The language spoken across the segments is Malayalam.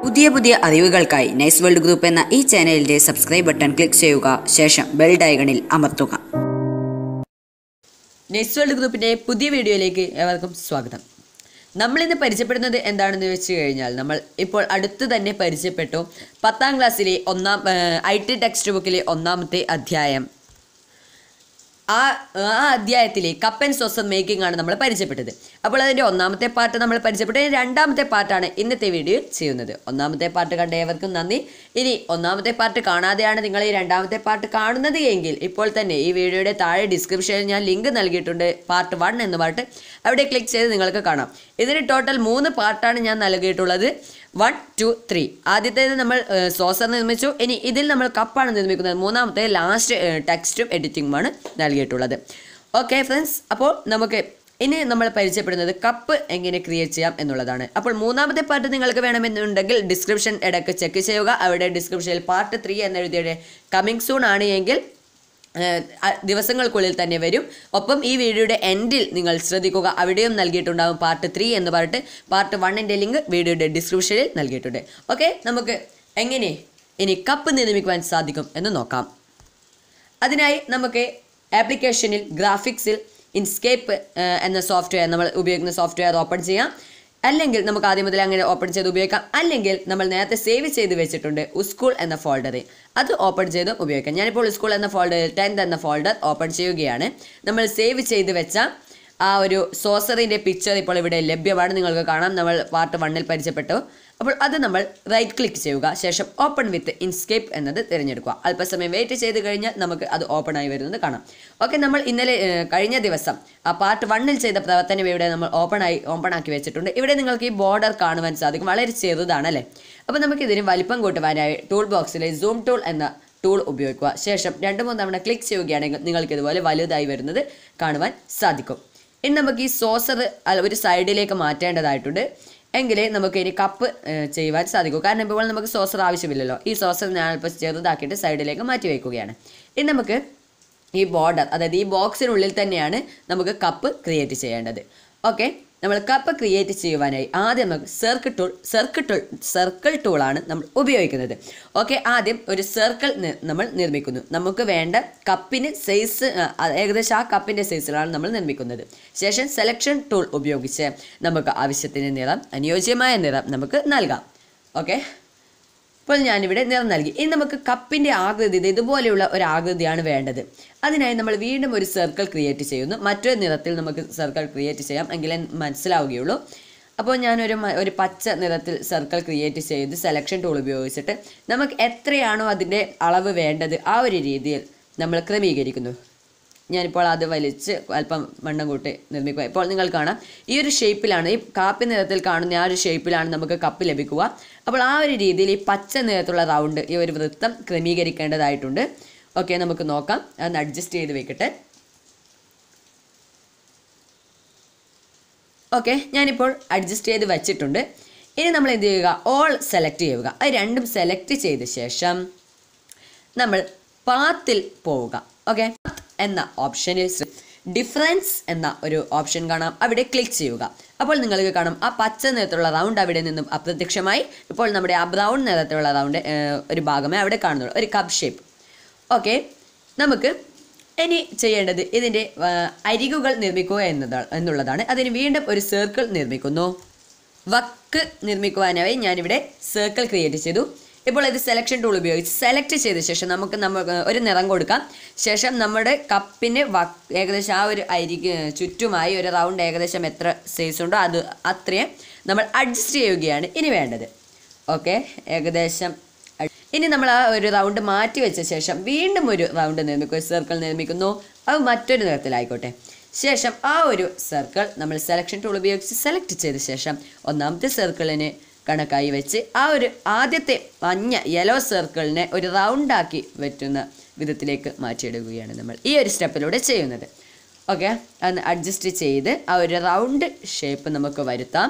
പുതിയ പുതിയ അറിവുകൾക്കായി നൈസ് വേൾഡ് ഗ്രൂപ്പ് എന്ന ഈ ചാനലിന്റെ സബ്സ്ക്രൈബ് ബട്ടൺ ക്ലിക്ക് ചെയ്യുക ശേഷം ബെൽ ഡയഗണിൽ അമർത്തുക നെക്സ്റ്റ് വേൾഡ് ഗ്രൂപ്പിൻ്റെ പുതിയ വീഡിയോയിലേക്ക് ഏവർക്കും സ്വാഗതം നമ്മളിന്ന് പരിചയപ്പെടുന്നത് എന്താണെന്ന് വെച്ച് കഴിഞ്ഞാൽ നമ്മൾ ഇപ്പോൾ അടുത്ത് തന്നെ പരിചയപ്പെട്ടു പത്താം ക്ലാസ്സിലെ ഒന്നാം ഐ ടി ടെക്സ്റ്റ് ബുക്കിലെ ഒന്നാമത്തെ അധ്യായം ആ ആ അധ്യായത്തിലെ കപ്പ് ആൻഡ് സോസർ മേക്കിംഗ് ആണ് നമ്മൾ പരിചയപ്പെട്ടത് അപ്പോൾ അതിൻ്റെ ഒന്നാമത്തെ പാർട്ട് നമ്മൾ പരിചയപ്പെട്ടു ഇനി രണ്ടാമത്തെ പാർട്ടാണ് ഇന്നത്തെ വീഡിയോ ചെയ്യുന്നത് ഒന്നാമത്തെ പാർട്ട് കണ്ട ഏവർക്കും നന്ദി ഇനി ഒന്നാമത്തെ പാർട്ട് കാണാതെയാണ് നിങ്ങൾ ഈ രണ്ടാമത്തെ പാർട്ട് കാണുന്നത് എങ്കിൽ ഇപ്പോൾ തന്നെ ഈ വീഡിയോയുടെ താഴെ ഡിസ്ക്രിപ്ഷനിൽ ഞാൻ ലിങ്ക് നൽകിയിട്ടുണ്ട് പാർട്ട് വൺ എന്ന് പാർട്ട് അവിടെ ക്ലിക്ക് ചെയ്ത് നിങ്ങൾക്ക് കാണാം ഇതിന് ടോട്ടൽ മൂന്ന് പാർട്ടാണ് ഞാൻ നൽകിയിട്ടുള്ളത് വൺ ടു ത്രീ ആദ്യത്തേത് നമ്മൾ സോസർ നിർമ്മിച്ചു ഇനി ഇതിൽ നമ്മൾ കപ്പാണ് നിർമ്മിക്കുന്നത് മൂന്നാമത്തെ ലാസ്റ്റ് ടെക്സ്റ്റും എഡിറ്റിംഗുമാണ് നൽകിയിട്ടുള്ളത് ഓക്കെ ഫ്രണ്ട്സ് അപ്പോൾ നമുക്ക് ഇനി നമ്മൾ പരിചയപ്പെടുന്നത് കപ്പ് എങ്ങനെ ക്രിയേറ്റ് ചെയ്യാം എന്നുള്ളതാണ് അപ്പോൾ മൂന്നാമത്തെ പാർട്ട് നിങ്ങൾക്ക് വേണമെന്നുണ്ടെങ്കിൽ ഡിസ്ക്രിപ്ഷൻ ഇടയ്ക്ക് ചെക്ക് ചെയ്യുക അവിടെ ഡിസ്ക്രിപ്ഷനിൽ പാർട്ട് ത്രീ എന്നെഴുതിയുടെ കമ്മിങ് സൂൺ ആണ് എങ്കിൽ ഏഹ് അ- ദിവസങ്ങൾക്കുള്ളിൽ തന്നെ വരും ഒപ്പം ഈ വീഡിയോയുടെ എൻഡിൽ നിങ്ങൾ ശ്രദ്ധിക്കുക അവിടെയും നൽകിയിട്ടുണ്ടാകും പാർട്ട് ത്രീ എന്ന് പറഞ്ഞിട്ട് പാർട്ട് വണ്ണിൻ്റെ ലിങ്ക് വീഡിയോയുടെ ഡിസ്ക്രിപ്ഷനിൽ നൽകിയിട്ടുണ്ട് ഓക്കെ നമുക്ക് എങ്ങനെ ഇനി കപ്പ് നിർമ്മിക്കുവാൻ സാധിക്കും എന്ന് നോക്കാം അതിനായി നമുക്ക് ആപ്ലിക്കേഷനിൽ ഗ്രാഫിക്സിൽ ഇൻസ്കേപ്പ് എന്ന സോഫ്റ്റ്വെയർ നമ്മൾ ഉപയോഗിക്കുന്ന സോഫ്റ്റ്വെയർ ഓപ്പൺ ചെയ്യാം അല്ലെങ്കിൽ നമുക്ക് ആദ്യം മുതൽ അങ്ങനെ ഓപ്പൺ ചെയ്ത് ഉപയോഗിക്കാം അല്ലെങ്കിൽ നമ്മൾ നേരത്തെ സേവ് ചെയ്ത് വെച്ചിട്ടുണ്ട് ഉസ്കൂൾ എന്ന ഫോൾഡറിൽ അത് ഓപ്പൺ ചെയ്ത് ഉപയോഗിക്കാം ഞാനിപ്പോൾ ഉസ്കൂൾ എന്ന ഫോൾഡറിൽ ടെൻത്ത് എന്ന ഫോൾഡർ ഓപ്പൺ ചെയ്യുകയാണ് നമ്മൾ സേവ് ചെയ്ത് വെച്ച ആ ഒരു സോസറിൻ്റെ പിക്ചർ ഇപ്പോൾ ഇവിടെ ലഭ്യമാണ് നിങ്ങൾക്ക് കാണാം നമ്മൾ പാർട്ട് വണ്ണിൽ പരിചയപ്പെട്ടു അപ്പോൾ അത് നമ്മൾ റൈറ്റ് ക്ലിക്ക് ചെയ്യുക ശേഷം ഓപ്പൺ വിത്ത് ഇൻസ്കേപ്പ് എന്നത് തിരഞ്ഞെടുക്കുക അല്പസമയം വെയിറ്റ് ചെയ്ത് കഴിഞ്ഞാൽ നമുക്ക് അത് ഓപ്പൺ ആയി വരുന്നത് കാണാം ഓക്കെ നമ്മൾ ഇന്നലെ ഏഹ്, കഴിഞ്ഞ ദിവസം ആ പാർട്ട് വണ്ണിൽ ചെയ്ത പ്രവർത്തനം ഇവിടെ നമ്മൾ ഓപ്പൺ ആയി ഓപ്പൺ ആക്കി വെച്ചിട്ടുണ്ട് ഇവിടെ നിങ്ങൾക്ക് ഈ ബോർഡർ കാണുവാൻ സാധിക്കും വളരെ ചെറുതാണ് അല്ലേ അപ്പോൾ നമുക്ക് ഇതിന് വലിപ്പം കൂട്ടുവാനായി ടൂൾ ബോക്സിലെ സൂം ടൂൾ എന്ന ടൂൾ ഉപയോഗിക്കുക ശേഷം രണ്ട് മൂന്ന് തവണ ക്ലിക്ക് ചെയ്യുകയാണെങ്കിൽ നിങ്ങൾക്ക് ഇതുപോലെ വലുതായി വരുന്നത് കാണുവാൻ സാധിക്കും ഇനി നമുക്ക് ഈ സോസർ ഒരു സൈഡിലേക്ക് മാറ്റേണ്ടതായിട്ടുണ്ട് എങ്കിലേ നമുക്ക് ഇനി കപ്പ് ഏഹ്, ചെയ്യുവാൻ സാധിക്കൂ കാരണം ഇപ്പോൾ നമുക്ക് സോസർ ആവശ്യമില്ലല്ലോ ഈ സോസർ ഞാൻ അല്പം ചെറുതാക്കിയിട്ട് സൈഡിലേക്ക് മാറ്റി വയ്ക്കുകയാണ് ഇനി നമുക്ക് ഈ ബോർഡർ അതായത് ഈ ബോക്സിനുള്ളിൽ തന്നെയാണ് നമുക്ക് കപ്പ് ക്രിയേറ്റ് ചെയ്യേണ്ടത് ഓക്കെ നമ്മൾ കപ്പ് ക്രിയേറ്റ് ചെയ്യുവാനായി ആദ്യം നമുക്ക് circle tool circle tool circle ടൂളാണ് നമ്മൾ ഉപയോഗിക്കുന്നത് ഓക്കെ ആദ്യം ഒരു സർക്കിൾ നമ്മൾ നിർമ്മിക്കുന്നു നമുക്ക് വേണ്ട കപ്പിന് സൈസ് ഏകദേശം ആ കപ്പിൻ്റെ സൈസിലാണ് നമ്മൾ നിർമ്മിക്കുന്നത് ശേഷം സെലക്ഷൻ ടൂൾ ഉപയോഗിച്ച് നമുക്ക് ആവശ്യത്തിന് നിറം അനുയോജ്യമായ നിറം നമുക്ക് നൽകാം ഓക്കെ ഇപ്പോൾ ഞാനിവിടെ നിറം നൽകി ഇനി നമുക്ക് കപ്പിൻ്റെ ആകൃതി ഇത് ഇതുപോലെയുള്ള ഒരു ആകൃതിയാണ് വേണ്ടത് അതിനായി നമ്മൾ വീണ്ടും ഒരു സർക്കിൾ ക്രിയേറ്റ് ചെയ്യുന്നു മറ്റൊരു നിറത്തിൽ നമുക്ക് സർക്കിൾ ക്രിയേറ്റ് ചെയ്യാം എങ്കിലേ മനസ്സിലാവുകയുള്ളൂ അപ്പോൾ ഞാനൊരു മ- ഒരു പച്ച നിറത്തിൽ സർക്കിൾ ക്രിയേറ്റ് ചെയ്ത് സെലക്ഷൻ ടൂൾ ഉപയോഗിച്ചിട്ട് നമുക്ക് എത്രയാണോ അതിൻ്റെ അളവ് വേണ്ടത് ആ ഒരു രീതിയിൽ നമ്മൾ ക്രമീകരിക്കുന്നു ഞാനിപ്പോൾ അത് വലിച്ച് അല്പം വണ്ണം കൂട്ടി നിർമ്മിക്കുക ഇപ്പോൾ നിങ്ങൾ കാണാം ഈ ഒരു ഷേപ്പിലാണ് ഈ കാപ്പി നിറത്തിൽ കാണുന്ന ആ ഒരു ഷേപ്പിലാണ് നമുക്ക് കപ്പ് ലഭിക്കുക അപ്പോൾ ആ ഒരു രീതിയിൽ ഈ പച്ച നിറത്തുള്ള റൗണ്ട് ഈ ഒരു വൃത്തം ക്രമീകരിക്കേണ്ടതായിട്ടുണ്ട് ഓക്കെ നമുക്ക് നോക്കാം അതൊന്ന് അഡ്ജസ്റ്റ് ചെയ്ത് വെക്കട്ടെ ഓക്കെ ഞാനിപ്പോൾ അഡ്ജസ്റ്റ് ചെയ്ത് വെച്ചിട്ടുണ്ട് ഇനി നമ്മൾ എന്ത് ചെയ്യുക ഓൾ സെലക്ട് ചെയ്യുക അത് രണ്ടും സെലക്ട് ചെയ്ത ശേഷം നമ്മൾ പാത്തിൽ പോവുക ഓക്കെ എന്ന ഓപ്ഷനിൽ ഡിഫറൻസ് എന്ന ഒരു ഓപ്ഷൻ കാണാം അവിടെ ക്ലിക്ക് ചെയ്യുക അപ്പോൾ നിങ്ങൾക്ക് കാണാം ആ പച്ച നിറത്തിലുള്ള റൗണ്ട് അവിടെ നിന്നും അപ്രത്യക്ഷമായി ഇപ്പോൾ നമ്മുടെ ആ ബ്രൗൺ നിറത്തിലുള്ള റൗണ്ട് ഒരു ഭാഗമേ അവിടെ കാണുന്നുള്ളൂ ഒരു കപ്പ് ഷേപ്പ് ഓക്കെ നമുക്ക് ഇനി ചെയ്യേണ്ടത് ഇതിൻ്റെ ആ, അരികുകൾ നിർമ്മിക്കുക എന്നതാണ് എന്നുള്ളതാണ് അതിന് വീണ്ടും ഒരു സർക്കിൾ നിർമ്മിക്കുന്നു വക്ക് നിർമ്മിക്കുവാനായി ഞാനിവിടെ സർക്കിൾ ക്രിയേറ്റ് ചെയ്തു ഇപ്പോൾ ഇത് സെലക്ഷൻ ടൂൾ ഉപയോഗിച്ച് സെലക്ട് ചെയ്ത ശേഷം നമുക്ക് നമുക്ക് ഒരു നിറം കൊടുക്കാം ശേഷം നമ്മുടെ കപ്പിന് വക്ക് ഏകദേശം ആ ഒരു അരിക് ചുറ്റുമായി ഒരു റൗണ്ട് ഏകദേശം എത്ര സൈസ് ഉണ്ടോ അത് അത്രയും നമ്മൾ അഡ്ജസ്റ്റ് ചെയ്യുകയാണ് ഇനി വേണ്ടത് ഓക്കെ ഏകദേശം അഡ്- ഇനി നമ്മൾ ആ ഒരു റൗണ്ട് മാറ്റി വെച്ച ശേഷം വീണ്ടും ഒരു റൗണ്ട് നിർമ്മിക്കും സർക്കിൾ നിർമ്മിക്കുന്നു അത് മറ്റൊരു നിറത്തിലായിക്കോട്ടെ ശേഷം ആ ഒരു സർക്കിൾ നമ്മൾ സെലക്ഷൻ ടൂൾ ഉപയോഗിച്ച് സെലക്ട് ചെയ്ത ശേഷം ഒന്നാമത്തെ സർക്കിളിന് കണക്കായി വെച്ച് ആ ഒരു ആദ്യത്തെ മഞ്ഞ യെല്ലോ സർക്കിളിനെ ഒരു റൗണ്ടാക്കി പറ്റുന്ന വിധത്തിലേക്ക് മാറ്റിയിടുകയാണ് നമ്മൾ ഈ ഒരു സ്റ്റെപ്പിലൂടെ ചെയ്യുന്നത് ഓക്കെ അതൊന്ന് അഡ്ജസ്റ്റ് ചെയ്ത് ആ ഒരു റൗണ്ട് ഷേപ്പ് നമുക്ക് വരുത്താം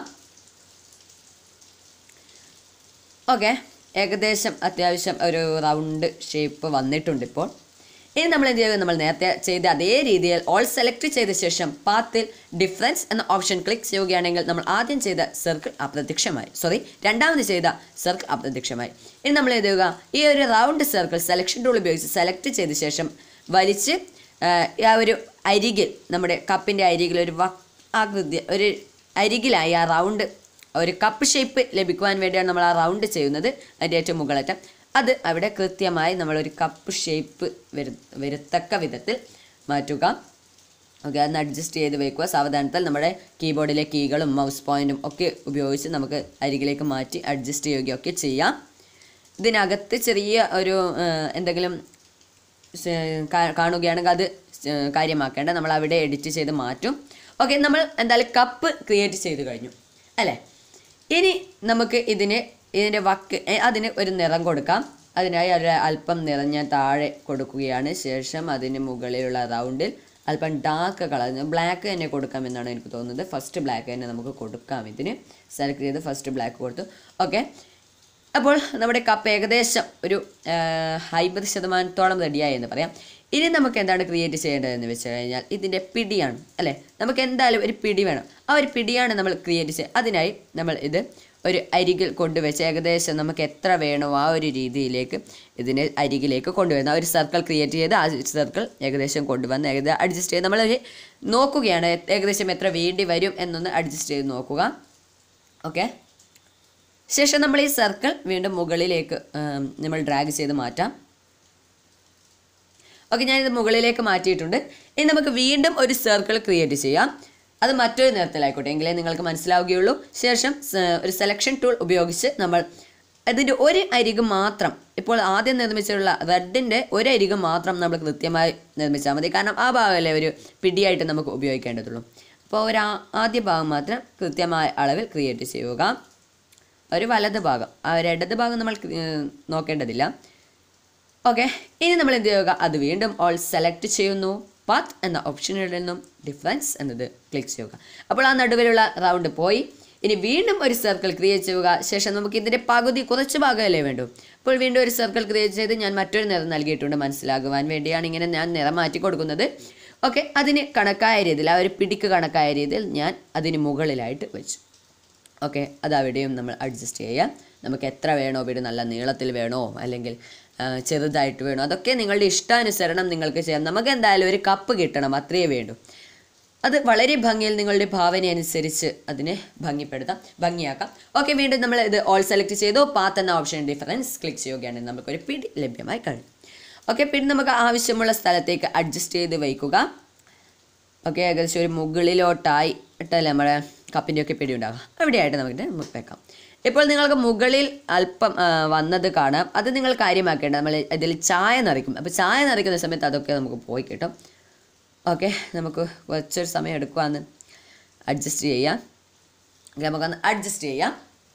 ഓക്കെ ഏകദേശം അത്യാവശ്യം ഒരു റൗണ്ട് ഷേപ്പ് വന്നിട്ടുണ്ട് ഇപ്പോൾ ഇനി നമ്മൾ എന്ത് ചെയ്യുക നമ്മൾ നേരത്തെ ചെയ്ത അതേ രീതിയിൽ ഓൾ സെലക്ട് ചെയ്ത ശേഷം പാത്തിൽ ഡിഫറൻസ് എന്ന ഓപ്ഷൻ ക്ലിക്ക് ചെയ്യുകയാണെങ്കിൽ നമ്മൾ ആദ്യം ചെയ്ത സർക്കിൾ അപ്രത്യക്ഷമായി സോറി രണ്ടാമത് ചെയ്ത സർക്കിൾ അപ്രത്യക്ഷമായി ഇനി നമ്മൾ എന്ത് ചെയ്യുക ഈ ഒരു റൗണ്ട് സർക്കിൾ സെലക്ഷൻ ടൂൾ ഉപയോഗിച്ച് സെലക്ട് ചെയ്ത ശേഷം വലിച്ച് ആ, ആ ഒരു അരികിൽ നമ്മുടെ കപ്പിൻ്റെ അരികിൽ ഒരു വ ആകൃതി ഒരു അരികിലായി ആ റൗണ്ട് ഒരു കപ്പ് ഷേപ്പ് ലഭിക്കുവാൻ വേണ്ടിയാണ് നമ്മൾ ആ റൗണ്ട് ചെയ്യുന്നത് അതിൻ്റെ ഏറ്റവും മുകളറ്റം അത് അവിടെ കൃത്യമായി നമ്മളൊരു കപ്പ് ഷേപ്പ് വരു വരത്തക്ക വിധത്തിൽ മാറ്റുക ഓക്കെ അതൊന്ന് അഡ്ജസ്റ്റ് ചെയ്ത് വെക്കുക സാവധാനത്തിൽ നമ്മുടെ കീബോർഡിലെ കീകളും മൗസ് പോയിന്റും ഒക്കെ ഉപയോഗിച്ച് നമുക്ക് അരികിലേക്ക് മാറ്റി അഡ്ജസ്റ്റ് ചെയ്യുകയൊക്കെ ചെയ്യാം ഇതിനകത്ത് ചെറിയ ഒരു ആ, എന്തെങ്കിലും സ- കാ- കാണുകയാണെങ്കിൽ അത് സ- കാര്യമാക്കേണ്ട നമ്മൾ അവിടെ എഡിറ്റ് ചെയ്ത് മാറ്റും ഓക്കെ നമ്മൾ എന്തായാലും കപ്പ് ക്രിയേറ്റ് ചെയ്ത് കഴിഞ്ഞു അല്ലേ ഇനി നമുക്ക് ഇതിന് ഇതിൻ്റെ വക്ക് ഏ, അതിന് ഒരു നിറം കൊടുക്കാം അതിനായി ഒരു അല്പം നിറം ഞാൻ താഴെ കൊടുക്കുകയാണ് ശേഷം അതിന് മുകളിലുള്ള റൗണ്ടിൽ അല്പം ഡാർക്ക് കളർ ബ്ലാക്ക് തന്നെ കൊടുക്കാമെന്നാണ് എനിക്ക് തോന്നുന്നത് ഫസ്റ്റ് ബ്ലാക്ക് തന്നെ നമുക്ക് കൊടുക്കാം ഇതിന് സെലക്ട് ചെയ്ത് ഫസ്റ്റ് ബ്ലാക്ക് കൊടുത്തു ഓക്കെ അപ്പോൾ നമ്മുടെ കപ്പ് ഏകദേശം ഒരു അമ്പത് ശതമാനത്തോളം റെഡിയായി എന്ന് പറയാം ഇനി നമുക്ക് എന്താണ് ക്രിയേറ്റ് ചെയ്യേണ്ടതെന്ന് വെച്ച് കഴിഞ്ഞാൽ ഇതിൻ്റെ പിടിയാണ് അല്ലേ നമുക്ക് എന്തായാലും ഒരു പിടി വേണം ആ ഒരു പിടിയാണ് നമ്മൾ ക്രിയേറ്റ് ചെയ്യുക അതിനായി നമ്മൾ ഇത് ഒരു അരികിൽ കൊണ്ടുവച്ച് ഏകദേശം നമുക്ക് എത്ര വേണോ ആ ഒരു രീതിയിലേക്ക് ഇതിനെ അരികിലേക്ക് കൊണ്ടുവരുന്ന ആ ഒരു സർക്കിൾ ക്രിയേറ്റ് ചെയ്ത് ആ സർക്കിൾ ഏകദേശം കൊണ്ടുവന്ന് ഏകദേശം അഡ്ജസ്റ്റ് ചെയ്ത് നമ്മൾ നോക്കുകയാണ് ഏകദേശം എത്ര വേണ്ടി വരും എന്നൊന്ന് അഡ്ജസ്റ്റ് ചെയ്ത് നോക്കുക ഓക്കെ ശേഷം നമ്മൾ ഈ സർക്കിൾ വീണ്ടും മുകളിലേക്ക് ആം, നമ്മൾ ഡ്രാഗ് ചെയ്ത് മാറ്റാം ഓക്കെ ഞാനിത് മുകളിലേക്ക് മാറ്റിയിട്ടുണ്ട് ഇനി നമുക്ക് വീണ്ടും ഒരു സർക്കിൾ ക്രിയേറ്റ് ചെയ്യാം അത് മറ്റൊരു നിറത്തിലായിക്കോട്ടെ എങ്കിലേ നിങ്ങൾക്ക് മനസ്സിലാവുകയുള്ളൂ ശേഷം സ- ഒരു സെലക്ഷൻ ടൂൾ ഉപയോഗിച്ച് നമ്മൾ അതിൻ്റെ ഒരു അരിക് മാത്രം ഇപ്പോൾ ആദ്യം നിർമ്മിച്ചിട്ടുള്ള റെഡിൻ്റെ ഒരു അരിക് മാത്രം നമ്മൾ കൃത്യമായി നിർമ്മിച്ചാൽ മതി കാരണം ആ ഭാഗമല്ലേ ഒരു പിടിയായിട്ട് നമുക്ക് ഉപയോഗിക്കേണ്ടതുള്ളൂ അപ്പോൾ ഒരു ആ- ആദ്യ ഭാഗം മാത്രം കൃത്യമായ അളവിൽ ക്രിയേറ്റ് ചെയ്യുക ഒരു വലത് ഭാഗം ആ ഒരു ഇടത് ഭാഗം നമ്മൾ ഏർ, നോക്കേണ്ടതില്ല ഓക്കെ ഇനി നമ്മൾ എന്ത് ചെയ്യുക അത് വീണ്ടും ഓൾ സെലക്ട് ചെയ്യുന്നു പാത്ത് എന്ന ഓപ്ഷനിൽ നിന്നും ഡിഫറൻസ് എന്നത് ക്ലിക്ക് ചെയ്യുക അപ്പോൾ ആ നടുവിലുള്ള റൗണ്ട് പോയി ഇനി വീണ്ടും ഒരു സർക്കിൾ ക്രിയേറ്റ് ചെയ്യുക ശേഷം നമുക്ക് ഇതിൻ്റെ പകുതി കുറച്ച് ഭാഗമല്ലേ വേണ്ടൂ അപ്പോൾ വീണ്ടും ഒരു സർക്കിൾ ക്രിയേറ്റ് ചെയ്ത് ഞാൻ മറ്റൊരു നിറം നൽകിയിട്ടുണ്ട് മനസ്സിലാകുവാൻ വേണ്ടിയാണ് ഇങ്ങനെ ഞാൻ നിറം മാറ്റി കൊടുക്കുന്നത് ഓക്കെ അതിന് കണക്കായ രീതിയിൽ ആ ഒരു പിടിക്ക് കണക്കായ രീതിയിൽ ഞാൻ അതിന് മുകളിലായിട്ട് വെച്ചു ഓക്കെ അത് അവിടെയും നമ്മൾ അഡ്ജസ്റ്റ് ചെയ്യാം നമുക്ക് എത്ര വേണോ വീട് നല്ല നീളത്തിൽ വേണോ അല്ലെങ്കിൽ ആ, ചെറുതായിട്ട് വേണോ അതൊക്കെ നിങ്ങളുടെ ഇഷ്ടാനുസരണം നിങ്ങൾക്ക് ചെയ്യാം നമുക്ക് എന്തായാലും ഒരു കപ്പ് കിട്ടണം അത്രയേ വേണ്ടൂ അത് വളരെ ഭംഗിയിൽ നിങ്ങളുടെ ഭാവന അനുസരിച്ച് അതിനെ ഭംഗിപ്പെടുത്താം ഭംഗിയാക്കാം ഓക്കെ വീണ്ടും നമ്മൾ ഇത് ഓൾ സെലക്ട് ചെയ്തു പാത്ത് എന്ന ഓപ്ഷൻ ഡിഫറൻസ് ക്ലിക്ക് ചെയ്യുകയാണെങ്കിൽ നമുക്കൊരു പിടി ലഭ്യമായി കഴിഞ്ഞു ഓക്കെ പിന്നെ നമുക്ക് ആവശ്യമുള്ള സ്ഥലത്തേക്ക് അഡ്ജസ്റ്റ് ചെയ്ത് വയ്ക്കുക ഓക്കെ ഏകദേശം ഒരു മുകളിലോട്ടായി ഇട്ടല്ലേ നമ്മുടെ കപ്പിൻ്റെ ഒക്കെ പിടി ഉണ്ടാകുക അവിടെയായിട്ട് നമുക്ക് വെക്കാം ഇപ്പോൾ നിങ്ങൾക്ക് മുകളിൽ അല്പം ആ, വന്നത് കാണാം അത് നിങ്ങൾ കാര്യമാക്കേണ്ട നമ്മൾ ഇതിൽ ചായ നിറയ്ക്കും അപ്പോൾ ചായ നിറയ്ക്കുന്ന സമയത്ത് അതൊക്കെ നമുക്ക് പോയി കിട്ടും ഓക്കെ നമുക്ക് കുറച്ചൊരു സമയം എടുക്കുവാന്ന് അഡ്ജസ്റ്റ് ചെയ്യാം ഓക്കെ നമുക്കൊന്ന് അഡ്ജസ്റ്റ് ചെയ്യാം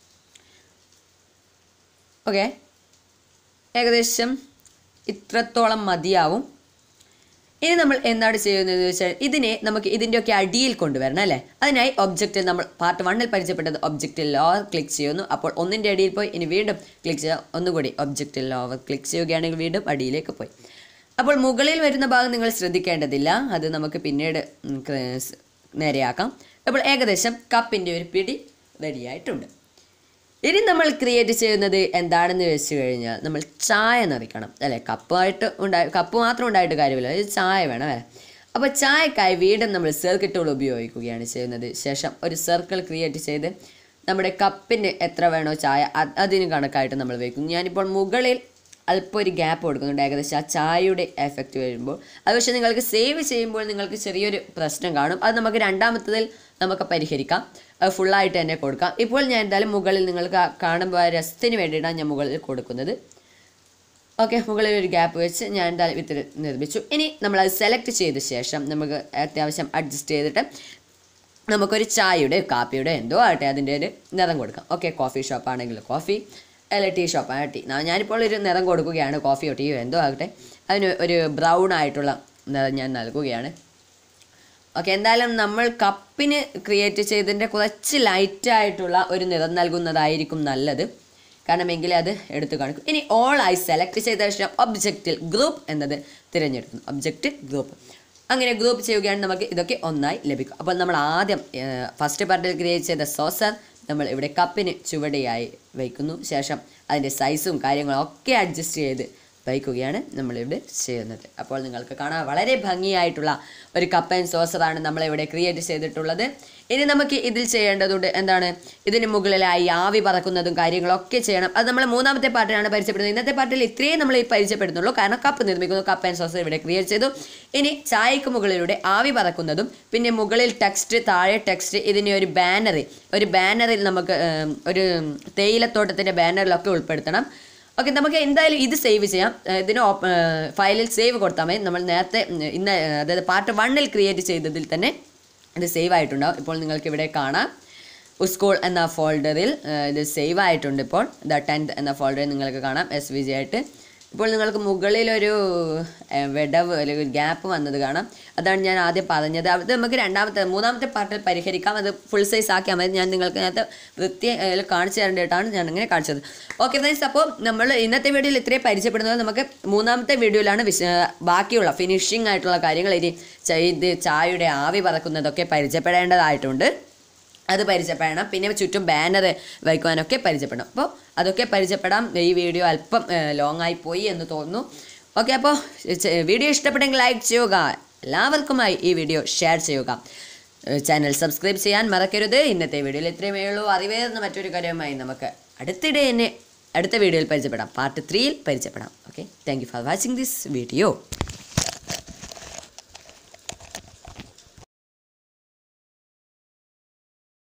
ഓക്കെ ഏകദേശം ഇത്രത്തോളം മതിയാവും ഇനി നമ്മൾ എന്താണ് ചെയ്യുന്നത് വെച്ചാൽ ഇതിനെ നമുക്ക് ഇതിൻ്റെയൊക്കെ അടിയിൽ കൊണ്ടുവരണം അല്ലേ അതിനായി ഒബ്ജക്റ്റ് നമ്മൾ പാർട്ട് വണ്ണിൽ പരിചയപ്പെട്ടത് ഒബ്ജക്റ്റിൽ ലോവർ ക്ലിക്ക് ചെയ്യുന്നു അപ്പോൾ ഒന്നിൻ്റെ അടിയിൽ പോയി ഇനി വീണ്ടും ക്ലിക്ക് ചെയ്യുക ഒന്നുകൂടി ഒബ്ജക്റ്റിൽ ലോവർ ക്ലിക്ക് ചെയ്യുകയാണെങ്കിൽ വീണ്ടും അടിയിലേക്ക് പോയി അപ്പോൾ മുകളിൽ വരുന്ന ഭാഗം നിങ്ങൾ ശ്രദ്ധിക്കേണ്ടതില്ല അത് നമുക്ക് പിന്നീട് ഉം, ക്ര- സ് നേരെയാക്കാം അപ്പോൾ ഏകദേശം കപ്പിൻ്റെ ഒരു പിടി റെഡിയായിട്ടുണ്ട് ഇനി നമ്മൾ ക്രിയേറ്റ് ചെയ്യുന്നത് എന്താണെന്ന് വെച്ച് കഴിഞ്ഞാൽ നമ്മൾ ചായ നിറയ്ക്കണം അല്ലേ കപ്പായിട്ട് ഉണ്ടായി കപ്പ് മാത്രം ഉണ്ടായിട്ട് കാര്യമില്ല ഇത് ചായ വേണം അല്ലേ അപ്പോൾ ചായക്കായി വീണ്ടും നമ്മൾ സർക്കിൾ ടൂൾ ഉപയോഗിക്കുകയാണ് ചെയ്യുന്നത് ശേഷം ഒരു സർക്കിൾ ക്രിയേറ്റ് ചെയ്ത് നമ്മുടെ കപ്പിന് എത്ര വേണോ ചായ അത് അതിന് കണക്കായിട്ട് നമ്മൾ വയ്ക്കും ഞാനിപ്പോൾ മുകളിൽ അല്പം ഒരു ഗ്യാപ്പ് കൊടുക്കുന്നുണ്ട് ഏകദേശം ആ ചായയുടെ എഫക്റ്റ് വരുമ്പോൾ അത് പക്ഷേ നിങ്ങൾക്ക് സേവ് ചെയ്യുമ്പോൾ നിങ്ങൾക്ക് ചെറിയൊരു പ്രശ്നം കാണും അത് നമുക്ക് രണ്ടാമത്തതിൽ നമുക്ക് പരിഹരിക്കാം അത് ഫുള്ളായിട്ട് തന്നെ കൊടുക്കാം ഇപ്പോൾ ഞാൻ എന്തായാലും മുകളിൽ നിങ്ങൾക്ക് ആ കാണുമ്പോൾ ആ രസത്തിന് വേണ്ടിയിട്ടാണ് ഞാൻ മുകളിൽ കൊടുക്കുന്നത് ഓക്കെ മുകളിൽ ഒരു ഗ്യാപ്പ് വെച്ച് ഞാൻ എന്തായാലും ഇത്തിരി നിർമ്മിച്ചു ഇനി നമ്മളത് സെലക്ട് ചെയ്ത ശേഷം നമുക്ക് അത്യാവശ്യം അഡ്ജസ്റ്റ് ചെയ്തിട്ട് നമുക്കൊരു ചായയുടെ കാപ്പിയുടെ എന്തോ ആകട്ടെ അതിൻ്റെ ഒരു നിറം കൊടുക്കാം ഓക്കെ കോഫി ഷോപ്പ് ആണെങ്കിൽ കോഫി അല്ല ടീ ഷോപ്പാണ് ടീ നാ- ഞാനിപ്പോൾ ഒരു നിറം കൊടുക്കുകയാണ് കോഫിയോ ടീയോ എന്തോ ആകട്ടെ അതിന് ഒരു ബ്രൗൺ ആയിട്ടുള്ള നിറം ഞാൻ നൽകുകയാണ് ഓക്കെ എന്തായാലും നമ്മൾ കപ്പിന് ക്രിയേറ്റ് ചെയ്തതിൻ്റെ കുറച്ച് ലൈറ്റായിട്ടുള്ള ഒരു നിറം നൽകുന്നതായിരിക്കും നല്ലത് കാരണം എങ്കിലേ അത് എടുത്തു കാണിക്കും ഇനി ഓൾ ആയി സെലക്ട് ചെയ്ത ശേഷം ഒബ്ജക്റ്റിൽ ഗ്രൂപ്പ് എന്നത് തിരഞ്ഞെടുക്കുന്നു ഒബ്ജക്റ്റ് ഗ്രൂപ്പ് അങ്ങനെ ഗ്രൂപ്പ് ചെയ്യുകയാണെങ്കിൽ നമുക്ക് ഇതൊക്കെ ഒന്നായി ലഭിക്കും അപ്പോൾ നമ്മൾ ആദ്യം ഫസ്റ്റ് പാർട്ടിൽ ക്രിയേറ്റ് ചെയ്ത സോസർ നമ്മൾ ഇവിടെ കപ്പിന് ചുവടെയായി വയ്ക്കുന്നു ശേഷം അതിൻ്റെ സൈസും കാര്യങ്ങളും ഒക്കെ അഡ്ജസ്റ്റ് ചെയ്ത് വയ്ക്കുകയാണ് നമ്മളിവിടെ ചെയ്യുന്നത് അപ്പോൾ നിങ്ങൾക്ക് കാണാൻ വളരെ ഭംഗിയായിട്ടുള്ള ഒരു കപ്പ് ആൻഡ് സോസറാണ് നമ്മളിവിടെ ക്രിയേറ്റ് ചെയ്തിട്ടുള്ളത് ഇനി നമുക്ക് ഇതിൽ ചെയ്യേണ്ടതുണ്ട് എന്താണ് ഇതിന് മുകളിലായി ആവി പറക്കുന്നതും കാര്യങ്ങളൊക്കെ ചെയ്യണം അത് നമ്മൾ മൂന്നാമത്തെ പാർട്ടിലാണ് പരിചയപ്പെടുന്നത് ഇന്നത്തെ പാർട്ടിയിൽ ഇത്രയും നമ്മൾ ഈ പരിചയപ്പെടുന്നുള്ളൂ കാരണം കപ്പ് നിർമ്മിക്കുന്നു കപ്പ് ആൻഡ് സോസർ ഇവിടെ ക്രിയേറ്റ് ചെയ്തു ഇനി ചായക്ക് മുകളിലൂടെ ആവി പറക്കുന്നതും പിന്നെ മുകളിൽ ടെക്സ്റ്റ് താഴെ ടെക്സ്റ്റ് ഇതിനെ ഒരു ബാനറിൽ ഒരു ബാനറിൽ നമുക്ക് ഏം, ഒരു തേയിലത്തോട്ടത്തിൻ്റെ ബാനറിലൊക്കെ ഉൾപ്പെടുത്തണം ഓക്കെ നമുക്ക് എന്തായാലും ഇത് സേവ് ചെയ്യാം ഏഹ് ഇതിന് ഓപ്പ്- ഏഹ് ഫയലിൽ സേവ് കൊടുത്താൽ മതി നമ്മൾ നേരത്തെ ഉം, ഇന്ന് അതായത് പാർട്ട് വണ്ണിൽ ക്രിയേറ്റ് ചെയ്തതിൽ തന്നെ ഇത് സേവ് ആയിട്ടുണ്ടാവും ഇപ്പോൾ നിങ്ങൾക്ക് ഇവിടെ കാണാം സ്കൂൾ എന്ന ഫോൾഡറിൽ ഏഹ് ഇത് സേവ് ആയിട്ടുണ്ട് ഇപ്പോൾ ദ ടെൻത്ത് എന്ന ഫോൾഡറിൽ നിങ്ങൾക്ക് കാണാം എസ് വി ജി ആയിട്ട് ഇപ്പോൾ നിങ്ങൾക്ക് മുകളിലൊരു ഏഹ്, വിടവ് അല്ലെങ്കിൽ ഒരു ഗ്യാപ്പ് വന്നത് കാണാം അതാണ് ഞാൻ ആദ്യം പറഞ്ഞത് അത് നമുക്ക് രണ്ടാമത്തെ മൂന്നാമത്തെ പാർട്ടിൽ പരിഹരിക്കാം അത് ഫുൾ സൈസ് ആക്കിയാൽ മതി ഞാൻ നിങ്ങൾക്ക് നേരത്തെ വൃത്തി ഏഹ്, കാണിച്ചു തരേണ്ടിയിട്ടാണ് ഞാൻ അങ്ങനെ കാണിച്ചത് ഓക്കെ ഫ്രണ്ട്സ് അപ്പോൾ നമ്മൾ ഇന്നത്തെ വീഡിയോയിൽ ഇത്രയും പരിചയപ്പെടുന്നത് നമുക്ക് മൂന്നാമത്തെ വീഡിയോയിലാണ് വിശ ബാക്കിയുള്ള ഫിനിഷിംഗ് ആയിട്ടുള്ള കാര്യങ്ങൾ ഇനി ചെയ്ത് ചായയുടെ ആവി പറക്കുന്നതൊക്കെ പരിചയപ്പെടേണ്ടതായിട്ടുണ്ട് അത് പരിചയപ്പെടണം പിന്നെ ചുറ്റും ബാനർ വയ്ക്കുവാനൊക്കെ പരിചയപ്പെടണം അപ്പോൾ അതൊക്കെ പരിചയപ്പെടാം ഈ വീഡിയോ അല്പം ലോങ് ആയി പോയി എന്ന് തോന്നുന്നു ഓക്കെ അപ്പോൾ വീഡിയോ ഇഷ്ടപ്പെട്ടെങ്കിൽ ലൈക്ക് ചെയ്യുക എല്ലാവർക്കുമായി ഈ വീഡിയോ ഷെയർ ചെയ്യുക ചാനൽ സബ്സ്ക്രൈബ് ചെയ്യാൻ മറക്കരുത് ഇന്നത്തെ വീഡിയോയിൽ ഇത്രയുമേ ഉള്ളൂ അറിവേറുന്ന മറ്റൊരു കാര്യമായി നമുക്ക് അടുത്തിടെ തന്നെ അടുത്ത വീഡിയോയിൽ പരിചയപ്പെടാം പാർട്ട് ത്രീയിൽ പരിചയപ്പെടാം okay thank you for watching this video